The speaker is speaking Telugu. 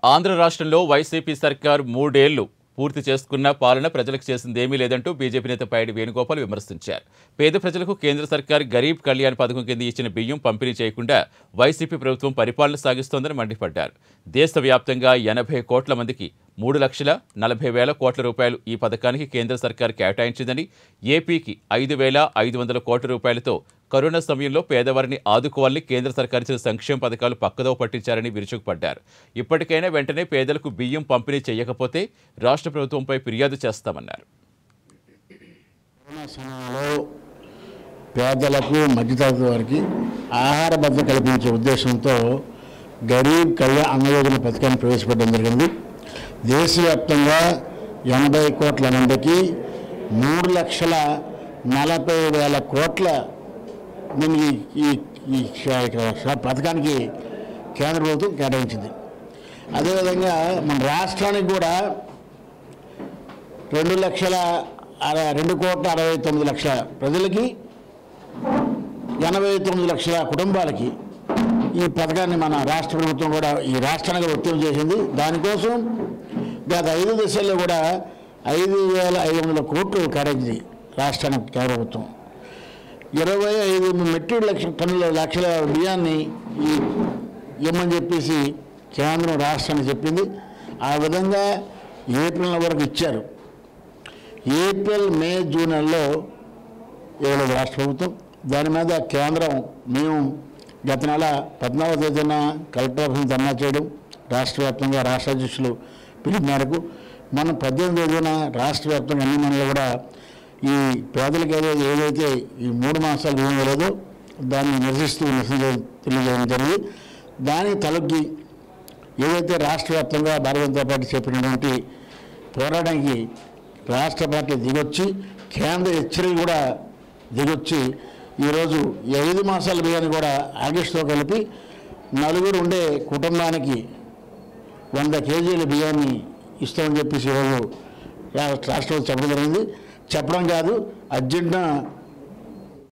ఆంధ్ర రాష్ట్రంలో వైసీపీ సర్కార్ మూడేళ్లు పూర్తి చేసుకున్న పాలన ప్రజలకు చేసిందేమీ లేదంటూ బీజేపీ నేత పైడి వేణుగోపాల్ విమర్శించారు పేద ప్రజలకు కేంద్ర సర్కార్ గరీబ్ కళ్యాణ్ పథకం కింద ఇచ్చిన బియ్యం పంపిణీ చేయకుండా వైసీపీ ప్రభుత్వం పరిపాలన సాగిస్తోందని మండిపడ్డారు దేశవ్యాప్తంగా ఎనభై కోట్ల మందికి మూడు లక్షల నలభై వేల కోట్ల రూపాయలు ఈ పథకానికి కేంద్ర సర్కార్ కేటాయించిందని ఏపీకి ఐదు వేల ఐదు వందల కోట్ల రూపాయలతో కరోనా సమయంలో పేదవారిని ఆదుకోవాలని కేంద్ర సర్కార్ ఇచ్చిన సంక్షేమ పథకాలు పక్కదోవ పట్టించారని విరుచుకుపడ్డారు ఇప్పటికైనా వెంటనే పేదలకు బియ్యం పంపిణీ చేయకపోతే రాష్ట్ర ప్రభుత్వంపై ఫిర్యాదు చేస్తామన్నారు కరోనా సమయంలో పేదలకు మధ్యతరగతి వారికి ఆహార భద్రత కల్పించే ఉద్దేశంతో గరీబ్ కళ్యాణ్ అన్న యోజన పథకాన్ని ప్రవేశపెట్టడం జరిగింది దేశవ్యాప్తంగా ఎనభై కోట్ల మందికి మూడు లక్షల నలభై వేల కోట్ల దీన్ని ఈ ఈ ష- ష- పథకానికి కేంద్ర ప్రభుత్వం కేటాయించింది అదేవిధంగా మన రాష్ట్రానికి కూడా రెండు లక్షల అర- రెండు కోట్ల అరవై తొమ్మిది లక్షల ప్రజలకి ఎనభై తొమ్మిది లక్షల కుటుంబాలకి ఈ పథకాన్ని మన రాష్ట్ర ప్రభుత్వం కూడా ఈ రాష్ట్రానికి వర్తింపు చేసింది దానికోసం గత ఐదు దశల్లో కూడా ఐదు వేల ఐదు వందల కోట్లు కేటాయించింది రాష్ట్రానికి కేంద్ర ప్రభుత్వం ఇరవై ఐదు మెట్రిక్ లక్ష టన్నుల లక్షల బియ్యాన్ని ఈ ఇమ్మని చెప్పేసి కేంద్రం రాష్ట్రానికి చెప్పింది ఆ విధంగా ఏప్రిల్ వరకు ఇచ్చారు ఏప్రిల్ మే జూన్ నెలలో ఇవ్వలేదు రాష్ట్ర ప్రభుత్వం దాని మీద కేంద్రం మేము గత నెల పద్నాలుగో తేదీన కలెక్టర్ ఆఫీస్ ధర్నా చేయడం రాష్ట్ర వ్యాప్తంగా రాష్ట్ర అధ్యక్షులు పిలుపు మేరకు మనం పద్దెనిమిది తేదీన రాష్ట్ర వ్యాప్తంగా అన్ని మండలు కూడా ఈ పేదలకు ఏదో ఏదైతే ఈ మూడు మాసాలు ఏం లేదో దాన్ని నిరసిస్తూ నిరసన తెలియజేయడం జరిగింది దానికి తలొగ్గి ఏదైతే రాష్ట్ర వ్యాప్తంగా భారతీయ జనతా పార్టీ చెప్పినటువంటి పోరాటానికి రాష్ట్ర పార్టీ దిగొచ్చి కేంద్ర హెచ్చరిక కూడా దిగొచ్చి ఈరోజు ఈ ఐదు మాసాల బియ్యాన్ని కూడా ఆగస్టుతో కలిపి నలుగురు ఉండే కుటుంబానికి వంద కేజీల బియ్యాన్ని ఇస్తామని చెప్పేసి ఈరోజు రా- రాష్ట్రంలో చెప్పడం జరిగింది చెప్పడం కాదు అర్జెంటున